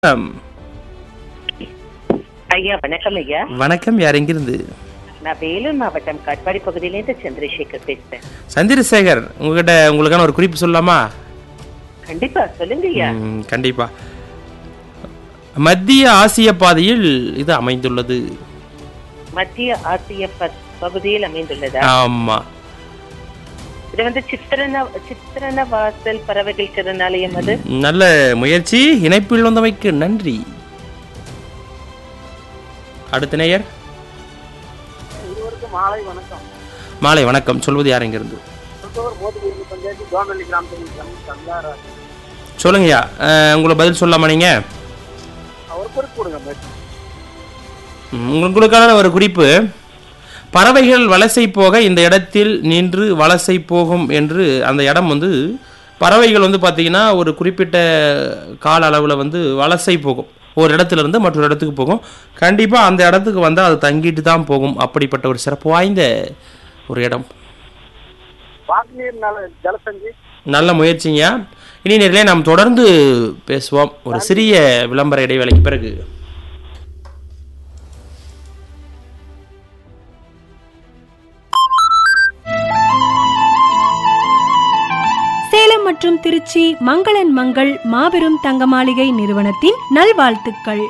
வணக்கம். ஐயா வணக்கம் ஐயா வணக்கம் யார் எங்கிருந்து நான் வேலூர் மாவட்டம் காட்பாடி பகுதியிலேருந்து சந்திரசேகர் பேசுறேன் சந்திரசேகர் உங்ககிட்ட உங்களுக்கான ஒரு குறிப்பு சொல்லலாமா கண்டிப்பா சொல்லுங்க ஐயா ம், கண்டிப்பா மத்திய ஆசிய பாதையில் இது அமைந்துள்ளது மத்திய ஆசிய ப- பகுதியில் அமைந்துள்ளதா ஆமா இது வந்து சித்திரன சித்திரன வாசல் பறவைகள் சரணாலயம் அது நல்ல முயற்சி இணைப்பில் வந்தமைக்கு நன்றி அடுத்த நேயர் இருவருக்கும் மாலை வணக்கம் மாலை வணக்கம் சொல்வது யார் எங்கிருந்து திருப்பூர் மோதிகிரி பஞ்சாயத்து கோண்டலி கிராமத்தில் சந்தாராஜ் சொல்லுங்கய்யா அஹ், உங்களை பதில் சொல்லலாமா நீங்க அவர் பொறுப்பு கொடுங்க மேடம். ம், உங்களுக்கான ஒரு குறிப்பு பறவைகள் வலசை போக இந்த இடத்தில் நின்று வலசை போகும் என்று அந்த இடம் வந்து பறவைகள் வந்து பார்த்தீங்கன்னா ஒரு குறிப்பிட்ட கால அளவில் வந்து வலசை போகும் ஒரு இடத்துல இருந்து மற்றொரு இடத்துக்கு போகும் கண்டிப்பாக அந்த இடத்துக்கு வந்தால் அது தங்கிட்டு தான் போகும் அப்படிப்பட்ட ஒரு சிறப்பு வாய்ந்த ஒரு இடம் வாக்குநீர் நல ஜலசந்தி நல்ல முயற்சிங்க இனி நேரிலே நாம் தொடர்ந்து பேசுவோம் ஒரு சிறிய விளம்பர இடைவேளைக்கு பிறகு சேலம் மற்றும் திருச்சி மங்களன் மங்கள் மாபெரும் தங்க மாளிகை நிறுவனத்தின் நல்வாழ்த்துக்கள்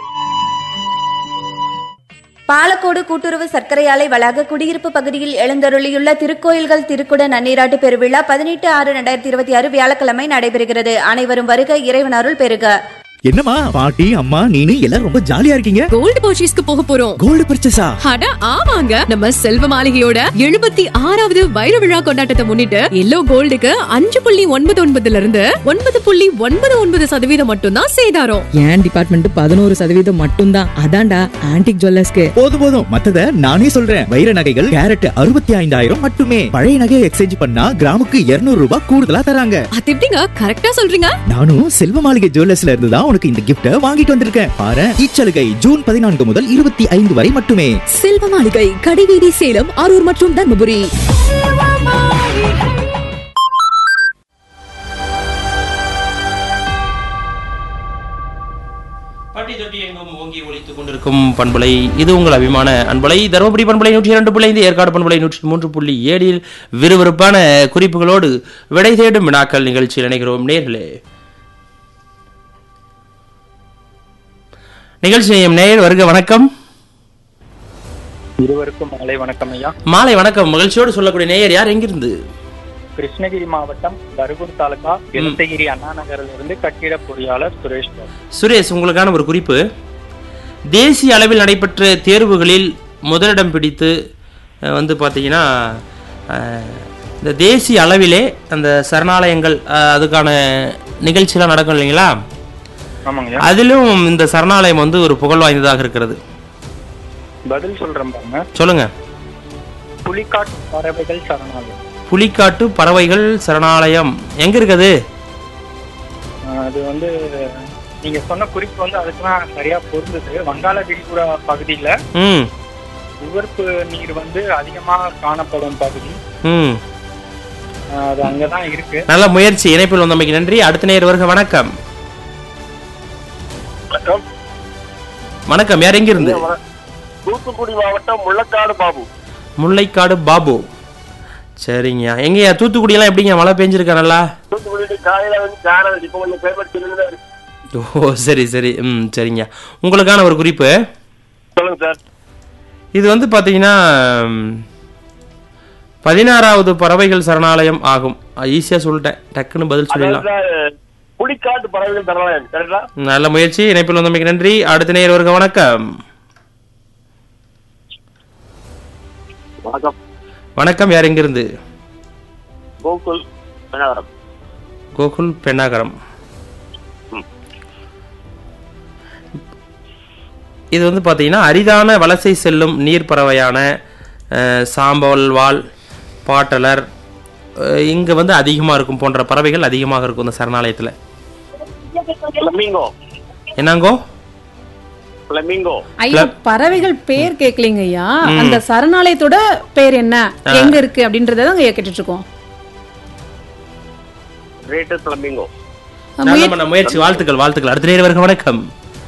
பாலக்கோடு கூட்டுறவு சர்க்கரை ஆலை வளாக குடியிருப்பு பகுதியில் எழுந்தருளியுள்ள திருக்கோயில்கள் திருக்குட நன்னீராட்டு பெருவிழா பதினெட்டு ஆறு ரெண்டாயிரத்தி இருபத்தி ஆறு வியாழக்கிழமை நடைபெறுகிறது அனைவரும் வருக இறைவன் அருள் பெறுக என்னம்மா பாட்டி அம்மா நீனு எல்லாரும் ரொம்ப ஜாலியா இருக்கீங்க கோல்டு பர்ச்சேஸ்க்கு போக போறோம் கோல்டு பர்ச்சேஸா அட ஆமாங்க நம்ம செல்வ மாளிகையோட எழுபத்தி ஆறாவது வைர விழா கொண்டாட்டத்தை முன்னிட்டு எல்லோ கோல்டுக்கு அஞ்சு புள்ளி ஒன்பது ஒன்பதுல இருந்து ஒன்பது புள்ளி ஒன்பது ஒன்பது சதவீதம் மட்டும்தான் சேதாரம் என் டிபார்ட்மெண்ட் பதினோரு சதவீதம் மட்டும்தான் அதான்டா ஆன்டிக் ஜுவல்லர்ஸ்க்கு போதும் போதும் மத்தத நானே சொல்றேன் வைர நகைகள் கேரட் அறுபத்தி ஐந்தாயிரம் மட்டுமே பழைய நகையை எக்ஸ்சேஞ்ச் பண்ணா கிராமுக்கு 200 ரூபாய் கூடுதலா தராங்க அது எப்படிங்க கரெக்டா சொல்றீங்க நானும் செல்வ மாளிகை ஜுவல்லர்ஸ்ல இருந்து தான் உனக்கு இந்த கிஃப்ட வாங்கிட்டு வந்திருக்கேன் பாரு இச்சலுகை ஜூன் பதினான்கு முதல் இருபத்தி ஐந்து வரை மட்டுமே செல்வ மாளிகை கடைவீதி சேலம் அரூர் மற்றும் தர்மபுரி பட்டி தொட்டி எங்கும் ஓங்கி ஒலித்துக் கொண்டிருக்கும் பண்பலை இது உங்கள் அபிமான அன்பலை தருமபுரி பண்பலை நூற்றி இரண்டு புள்ளி ஐந்து ஏற்காடு பண்பலை நூற்றி மூன்று புள்ளி ஏழில் விறுவிறுப்பான குறிப்புகளோடு விடை தேடும் வினாக்கள் நிகழ்ச்சியில் இணைகிறோம் நேர்களே நிகழ்ச்சி நேயம் நேயர் வருக வணக்கம் இருவருக்கும் மாலை வணக்கம் ஐயா மாலை வணக்கம் மகிழ்ச்சியோடு சொல்லக்கூடிய நேயர் யார் எங்கிருந்து கிருஷ்ணகிரி மாவட்டம் தருகூர் தாலுகா எழுத்தகிரி அண்ணா நகரில் இருந்து கட்டிட பொறியாளர் சுரேஷ் பாபு சுரேஷ் உங்களுக்கான ஒரு குறிப்பு தேசிய அளவில் நடைபெற்ற தேர்வுகளில் முதலிடம் பிடித்து அஹ், வந்து பார்த்தீங்கன்னா அஹ், இந்த தேசிய அளவிலே அந்த சரணாலயங்கள் அஹ், அதுக்கான நிகழ்ச்சியெல்லாம் நடக்கும் இல்லைங்களா ஆமாங்க ஐயா அதிலும் இந்த சரணாலயம் வந்து ஒரு புகழ் வாய்ந்ததாக இருக்கிறது பதில் சொல்றேன் பாருங்க சொல்லுங்க புலிக்காட்டு பறவைகள் சரணாலயம் புலிக்காட்டு பறவைகள் சரணாலயம் எங்க இருக்குது ஆஹ் அது வந்து நீங்க சொன்ன குறிப்பு வந்து அதுக்குதான் சரியா பொருந்தது வங்காள விரிகுடா பகுதியில ம் உவர்ப்பு நீர் வந்து அதிகமா காணப்படும் பகுதி ம் ஆஹ் அது அங்கதான் இருக்கு நல்ல முயற்சி இணைப்பில் வந்தமைக்கு நன்றி அடுத்த நேர் வருக வணக்கம் வணக்கம் வணக்கம் யார் எங்கிருந்து தூத்துக்குடி மாவட்டம் முள்ளக்காடு பாபு முல்லைக்காடு பாபு சரிங்கய்யா எங்கய்யா தூத்துக்குடியெல்லாம் எப்படிங்க மழை பெஞ்சிருக்கா நல்லா தூத்துக்குடி காலையில வந்து காரம் இப்போ கொஞ்சம் பேமெண்ட் சொல்லுங்க ஓ சரி சரி ம் சரிங்க உங்களுக்கான ஒரு குறிப்பு சொல்லுங்க சார் இது வந்து பார்த்தீங்கன்னா ம், பதினாறாவது பறவைகள் சரணாலயம் ஆகும் ஈஸியாக சொல்லிட்டேன் டக்குன்னு பதில் சொல்லிடலாம் அதாவது புலிக்காட்டு பறவைகள் தரலாம் கரெக்டா நல்ல முயற்சி இணைப்பில் வந்தமைக்கு நன்றி அடுத்த நேர் வருக வணக்கம் வணக்கம் வணக்கம் யார் எங்கிருந்து கோகுல் பெண்ணாகரம் கோகுல் பெண்ணாகரம் இது வந்து பார்த்தீங்கன்னா அரிதான வலசை செல்லும் நீர் பறவையான அஹ், சாம்பல் வால் பாட்டலர் அஹ், இங்க வந்து அதிகமாக இருக்கும் போன்ற பறவைகள் அதிகமாக இருக்கும் இந்த சரணாலயத்தில் பிளமிங்கோ என்னங்கோ பிளமிங்கோ ஐயா பறவைகள் பேர் கேட்கலீங்க ஐயா அந்த சரணாலயத்தோட பேர் என்ன எங்க இருக்கு அப்படின்றத தான் ஐயா கேட்டுட்டு இருக்கோம் கிரேட்டர் பிளமிங்கோ நல்ல முயற்சி வாழ்த்துக்கள் வாழ்த்துக்கள் அடுத்த நேர் வருக வணக்கம்